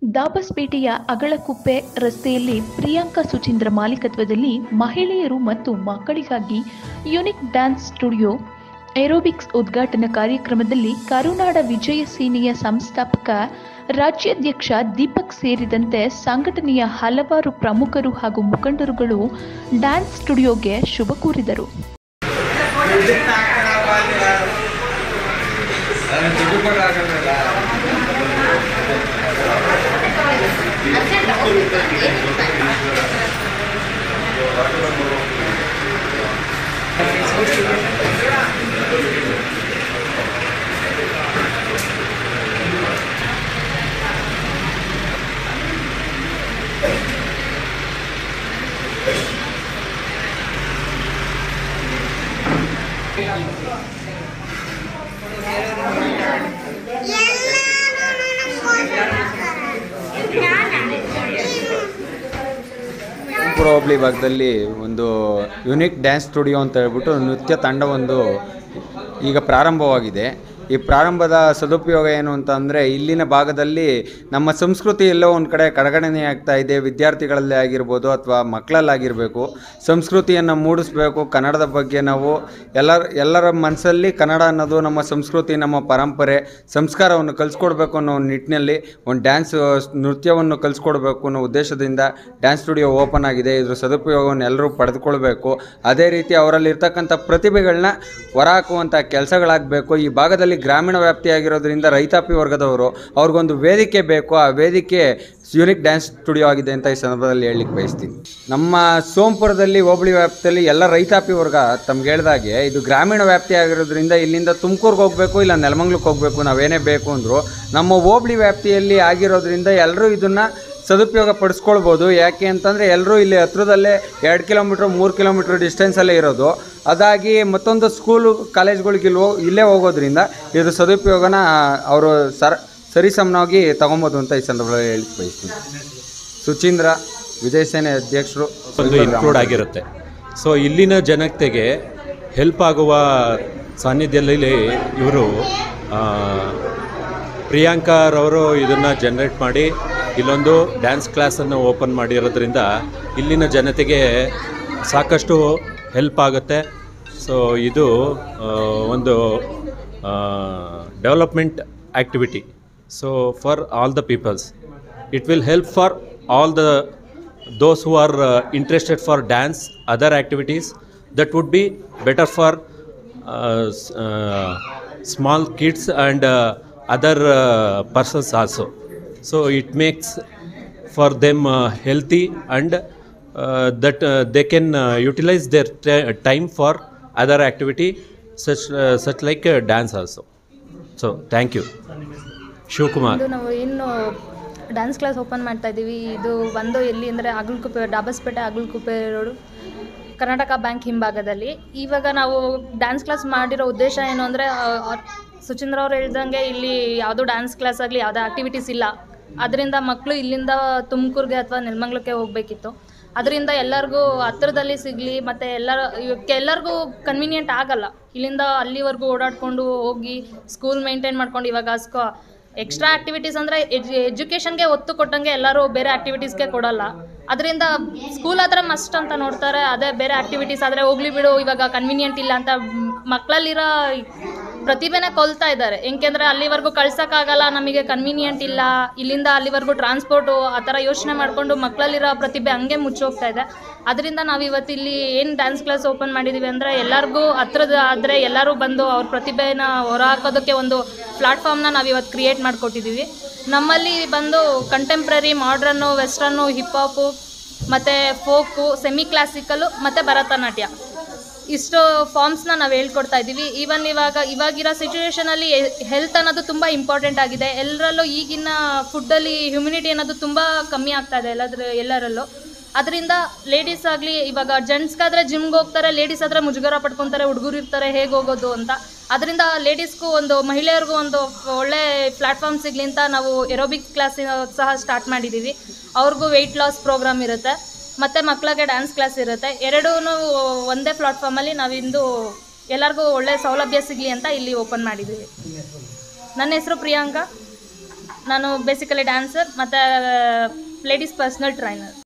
ದಾಬಸ್ಪೇಟೆಯ ಅಗಳಕುಪ್ಪೆ ರಸ್ತೆಯಲ್ಲಿ ಪ್ರಿಯಾಂಕಾ ಸುಚೀಂದ್ರ ಮಾಲೀಕತ್ವದಲ್ಲಿ ಮಹಿಳೆಯರು ಮತ್ತು ಮಕ್ಕಳಿಗಾಗಿ ಯುನಿಕ್ ಡ್ಯಾನ್ಸ್ ಸ್ಟುಡಿಯೋ ಏರೋಬಿಕ್ಸ್ ಉದ್ಘಾಟನಾ ಕಾರ್ಯಕ್ರಮದಲ್ಲಿ ಕರುನಾಡ ವಿಜಯ ಸೇನೆಯ ಸಂಸ್ಥಾಪಕ ರಾಜ್ಯಾಧ್ಯಕ್ಷ ದೀಪಕ್ ಸೇರಿದಂತೆ ಸಂಘಟನೆಯ ಹಲವಾರು ಪ್ರಮುಖರು ಹಾಗೂ ಮುಖಂಡರುಗಳು ಡ್ಯಾನ್ಸ್ ಸ್ಟುಡಿಯೋಗೆ ಶುಭ ಕೋರಿದರು ತುಮಕೂರು ಹೋಬಳಿ ಭಾಗದಲ್ಲಿ ಒಂದು ಯುನಿಕ್ ಡ್ಯಾನ್ಸ್ ಸ್ಟುಡಿಯೋ ಅಂತ ಹೇಳ್ಬಿಟ್ಟು ನೃತ್ಯ ತಂಡವೊಂದು ಈಗ ಪ್ರಾರಂಭವಾಗಿದೆ ಈ ಪ್ರಾರಂಭದ ಸದುಪಯೋಗ ಏನು ಅಂತ ಅಂದರೆ ಇಲ್ಲಿನ ಭಾಗದಲ್ಲಿ ನಮ್ಮ ಸಂಸ್ಕೃತಿ ಎಲ್ಲೋ ಒಂದು ಕಡೆ ಕಡೆಗಣನೆ ಆಗ್ತಾ ಇದೆ ವಿದ್ಯಾರ್ಥಿಗಳಲ್ಲೇ ಆಗಿರ್ಬೋದು ಅಥವಾ ಮಕ್ಕಳಲ್ಲಾಗಿರಬೇಕು ಸಂಸ್ಕೃತಿಯನ್ನು ಮೂಡಿಸ್ಬೇಕು ಕನ್ನಡದ ಬಗ್ಗೆ ನಾವು ಎಲ್ಲರ ಎಲ್ಲರ ಮನಸ್ಸಲ್ಲಿ ಕನ್ನಡ ಅನ್ನೋದು ನಮ್ಮ ಸಂಸ್ಕೃತಿ ನಮ್ಮ ಪರಂಪರೆ ಸಂಸ್ಕಾರವನ್ನು ಕಲಿಸ್ಕೊಡ್ಬೇಕು ಅನ್ನೋ ಒಂದು ನಿಟ್ಟಿನಲ್ಲಿ ಒಂದು ಡ್ಯಾನ್ಸ್ ನೃತ್ಯವನ್ನು ಕಲಿಸ್ಕೊಡ್ಬೇಕು ಅನ್ನೋ ಉದ್ದೇಶದಿಂದ ಡ್ಯಾನ್ಸ್ ಸ್ಟುಡಿಯೋ ಓಪನ್ ಆಗಿದೆ ಇದ್ರ ಸದುಪಯೋಗವನ್ನು ಎಲ್ಲರೂ ಪಡೆದುಕೊಳ್ಬೇಕು ಅದೇ ರೀತಿ ಅವರಲ್ಲಿ ಇರ್ತಕ್ಕಂಥ ಪ್ರತಿಭೆಗಳನ್ನ ಹೊರಹಾಕುವಂಥ ಕೆಲಸಗಳಾಗಬೇಕು ಈ ಭಾಗದಲ್ಲಿ ಗ್ರಾಮೀಣ ವ್ಯಾಪ್ತಿಯಾಗಿರೋದ್ರಿಂದ ರೈತಾಪಿ ವರ್ಗದವರು ಅವ್ರಿಗೊಂದು ವೇದಿಕೆ ಬೇಕು ಆ ವೇದಿಕೆ ಯುನಿಕ್ ಡ್ಯಾನ್ಸ್ ಸ್ಟುಡಿಯೋ ಆಗಿದೆ ಅಂತ ಈ ಸಂದರ್ಭದಲ್ಲಿ ಹೇಳಲಿಕ್ಕೆ ಬಯಸ್ತೀನಿ ನಮ್ಮ ಸೋಂಪುರದಲ್ಲಿ ಹೋಬಳಿ ವ್ಯಾಪ್ತಿಯಲ್ಲಿ ಎಲ್ಲ ರೈತಾಪಿ ವರ್ಗ ತಮ್ಗೆ ಹೇಳ್ದಾಗೆ ಇದು ಗ್ರಾಮೀಣ ವ್ಯಾಪ್ತಿ ಆಗಿರೋದ್ರಿಂದ ಇಲ್ಲಿಂದ ತುಮಕೂರ್ಗೆ ಹೋಗಬೇಕು ಇಲ್ಲ ನೆಲಮಂಗ್ಲಕ್ಕೆ ಹೋಗಬೇಕು ನಾವೇನೇ ಬೇಕು ಅಂದರು ನಮ್ಮ ಹೋಬಳಿ ವ್ಯಾಪ್ತಿಯಲ್ಲಿ ಆಗಿರೋದ್ರಿಂದ ಎಲ್ಲರೂ ಇದನ್ನು ಸದುಪಯೋಗ ಪಡಿಸ್ಕೊಳ್ಬೋದು ಯಾಕೆ ಅಂತಂದರೆ ಎಲ್ಲರೂ ಇಲ್ಲಿ ಹತ್ರದಲ್ಲೇ ಎರಡು ಕಿಲೋಮೀಟ್ರ್ ಮೂರು ಕಿಲೋಮೀಟ್ರ್ ಡಿಸ್ಟೆನ್ಸಲ್ಲೇ ಇರೋದು ಅದಾಗಿ ಮತ್ತೊಂದು ಸ್ಕೂಲು ಕಾಲೇಜ್ಗಳಿಗೆ ಇಲ್ಲಿ ಹೋಗ್ ಇಲ್ಲೇ ಹೋಗೋದ್ರಿಂದ ಇದ್ರ ಸದುಪಯೋಗನ ಅವರು ಸರ್ ಸರಿಸಮನಾಗಿ ತಗೊಬೋದು ಅಂತ ಈ ಸಂದರ್ಭದಲ್ಲಿ ಹೇಳಿ ಬಯಸ್ತೀನಿ ಸುಚೀಂದ್ರ ವಿಜಯ ಸೇನೆ ಅಧ್ಯಕ್ಷರು ಒಂದು ಇನ್ಕ್ಲೂಡ್ ಆಗಿರುತ್ತೆ ಸೊ ಇಲ್ಲಿನ ಜನತೆಗೆ ಹೆಲ್ಪ್ ಆಗುವ ಸಾನ್ನಿಧ್ಯದಲ್ಲಿ ಇವರು ಪ್ರಿಯಾಂಕಾರವರು ಇದನ್ನು ಜನ್ರೇಟ್ ಮಾಡಿ ಇಲ್ಲೊಂದು ಡ್ಯಾನ್ಸ್ ಕ್ಲಾಸನ್ನು ಓಪನ್ ಮಾಡಿರೋದ್ರಿಂದ ಇಲ್ಲಿನ ಜನತೆಗೆ ಸಾಕಷ್ಟು ಹೆಲ್ಪ್ ಆಗುತ್ತೆ ಸೊ ಇದು ಆ, ಒಂದು development activity so for all the peoples it will help for all the those who are uh, interested for dance other activities that would be better for uh, s- uh, small kids and uh, other uh, persons also so it makes for them uh, healthy and uh, that uh, they can uh, utilize their t- time for other activity such uh, such like uh, dance also so thank you Shivakumar ಇದು ನಾವು ಏನು dance class open ಮಾಡ್ತಾ ಇದ್ದೀವಿ ಇದು ಒಂದು ಎಲ್ಲಿ ಅಂದರೆ Agalkuppe Dabaspete Agalkuppe road Karnataka bank ಹಿಂಭಾಗದಲ್ಲಿ ಇವಾಗ ನಾವು ಡ್ಯಾನ್ಸ್ ಕ್ಲಾಸ್ ಮಾಡಿರೋ ಉದ್ದೇಶ ಏನು ಅಂದರೆ ಸುಚೀಂದ್ರ ಅವ್ರು ಹೇಳ್ದಂಗೆ ಇಲ್ಲಿ ಯಾವುದೂ ಡ್ಯಾನ್ಸ್ ಕ್ಲಾಸ್ ಆಗಲಿ ಯಾವುದೇ ಆ್ಯಕ್ಟಿವಿಟೀಸ್ ಇಲ್ಲ ಅದರಿಂದ ಮಕ್ಕಳು ಇಲ್ಲಿಂದ ತುಮಕೂರಿಗೆ ಅಥವಾ ನೆಲಮಂಗ್ಲಕ್ಕೆ ಹೋಗಬೇಕಿತ್ತು ಅದರಿಂದ ಎಲ್ಲರಿಗೂ ಹತ್ರದಲ್ಲಿ ಸಿಗಲಿ ಮತ್ತು ಎಲ್ಲರ ಇವಕ್ಕೆ ಎಲ್ಲರಿಗೂ ಕನ್ವೀನಿಯೆಂಟ್ ಆಗಲ್ಲ ಇಲ್ಲಿಂದ ಅಲ್ಲಿವರೆಗೂ ಓಡಾಡಿಕೊಂಡು ಹೋಗಿ ಸ್ಕೂಲ್ ಮೇಂಟೈನ್ ಮಾಡ್ಕೊಂಡು ಇವಾಗ ಸ್ಕೋ ಎಕ್ಸ್ಟ್ರಾ ಆ್ಯಕ್ಟಿವಿಟೀಸ್ ಅಂದರೆ ಎಜು ಎಜುಕೇಷನ್ಗೆ ಒತ್ತು ಕೊಟ್ಟಂಗೆ ಎಲ್ಲರೂ ಬೇರೆ ಆ್ಯಕ್ಟಿವಿಟೀಸ್ಗೆ ಕೊಡಲ್ಲ ಅದರಿಂದ ಸ್ಕೂಲ್ ಆದರೆ ಮಸ್ಟ್ ಅಂತ ನೋಡ್ತಾರೆ ಅದೇ ಬೇರೆ ಆ್ಯಕ್ಟಿವಿಟೀಸ್ ಆದರೆ ಹೋಗ್ಲಿ ಬಿಡು ಇವಾಗ ಕನ್ವೀನಿಯೆಂಟ್ ಇಲ್ಲ ಅಂತ ಮ್, ಮಕ್ಕಳಲ್ಲಿರೋ ಪ್ರತಿಭೆನ ಕೊಲ್ತಾ ಇದ್ದಾರೆ ಏಕೆಂದರೆ ಅಲ್ಲಿವರೆಗೂ ಕಳ್ಸೋಕ್ಕಾಗಲ್ಲ ನಮಗೆ ಕನ್ವೀನಿಯೆಂಟ್ ಇಲ್ಲ ಇಲ್ಲಿಂದ ಅಲ್ಲಿವರೆಗೂ ಟ್ರಾನ್ಸ್ಪೋರ್ಟು ಆ ಥರ ಯೋಚನೆ ಮಾಡಿಕೊಂಡು ಮಕ್ಕಳಲ್ಲಿರೋ ಪ್ರತಿಭೆ ಹಂಗೆ ಮುಚ್ಚೋಗ್ತಾ ಇದೆ ಅದರಿಂದ ನಾವು ಇವತ್ತು ಇಲ್ಲಿ ಏನು ಡ್ಯಾನ್ಸ್ ಕ್ಲಾಸ್ ಓಪನ್ ಮಾಡಿದ್ದೀವಿ ಅಂದರೆ ಎಲ್ಲರಿಗೂ ಹತ್ರದ ಆದರೆ ಎಲ್ಲರೂ ಬಂದು ಅವ್ರ ಪ್ರತಿಭೆನ ಹೊರಹಾಕೋದಕ್ಕೆ ಒಂದು ಪ್ಲಾಟ್ಫಾರ್ಮ್ನ ನಾವು ಇವತ್ತು ಕ್ರಿಯೇಟ್ ಮಾಡಿಕೊಟ್ಟಿದ್ದೀವಿ ನಮ್ಮಲ್ಲಿ ಬಂದು contemporary modern western hip hop ಮತ್ತು ಫೋಕು ಸೆಮಿ ಕ್ಲಾಸಿಕಲು ಮತ್ತು ಭರತನಾಟ್ಯ ಇಷ್ಟು ಫಾರ್ಮ್ಸ್ನ ನಾವು ಹೇಳ್ಕೊಡ್ತಾ ಇದ್ದೀವಿ ಈವನ್ ಇವಾಗ ಇವಾಗಿರೋ ಸಿಚುವೇಷನಲ್ಲಿ ಹೆಲ್ತ್ ಅನ್ನೋದು ತುಂಬ ಇಂಪಾರ್ಟೆಂಟ್ ಆಗಿದೆ ಎಲ್ಲರಲ್ಲೂ ಈಗಿನ ಫುಡ್ಡಲ್ಲಿ ಹ್ಯುಮಿನಿಟಿ ಅನ್ನೋದು ತುಂಬ ಕಮ್ಮಿ ಆಗ್ತಾ ಇದೆ ಎಲ್ಲದ್ರ ಎಲ್ಲರಲ್ಲೂ ಅದರಿಂದ ಲೇಡೀಸ್ ಆಗಲಿ ಇವಾಗ ಜೆಂಟ್ಸ್ಗಾದ್ರೆ ಜಿಮ್ಗೆ ಹೋಗ್ತಾರೆ ಲೇಡೀಸ್ ಆದರೆ ಮುಜುಗರ ಪಡ್ಕೊತಾರೆ ಹುಡುಗರು ಇರ್ತಾರೆ ಹೇಗೆ ಹೋಗೋದು ಅಂತ ಅದರಿಂದ ಲೇಡೀಸ್ಗೂ ಒಂದು ಮಹಿಳೆಯರಿಗೂ ಒಂದು ಒಳ್ಳೆ ಪ್ಲ್ಯಾಟ್ಫಾರ್ಮ್ ಸಿಗಲಿ ಅಂತ ನಾವು ಎರೋಬಿಕ್ ಕ್ಲಾಸ್ ಸಹ ಸ್ಟಾರ್ಟ್ ಮಾಡಿದ್ದೀವಿ ಅವ್ರಿಗೂ ವೆಯ್ಟ್ ಲಾಸ್ ಪ್ರೋಗ್ರಾಮ್ ಇರುತ್ತೆ ಮತ್ತು ಮಕ್ಕಳಿಗೆ ಡ್ಯಾನ್ಸ್ ಕ್ಲಾಸ್ ಇರುತ್ತೆ ಎರಡೂ ಒಂದೇ ಪ್ಲಾಟ್ಫಾರ್ಮಲ್ಲಿ ನಾವಿಂದು ಎಲ್ಲರಿಗೂ ಒಳ್ಳೆ ಸೌಲಭ್ಯ ಸಿಗಲಿ ಅಂತ ಇಲ್ಲಿ ಓಪನ್ ಮಾಡಿದ್ದೀವಿ ನನ್ನ ಹೆಸರು ಪ್ರಿಯಾಂಕಾ ನಾನು ಬೇಸಿಕಲಿ ಡ್ಯಾನ್ಸರ್ ಮತ್ತು ಲೇಡೀಸ್ ಪರ್ಸ್ನಲ್ ಟ್ರೈನರ್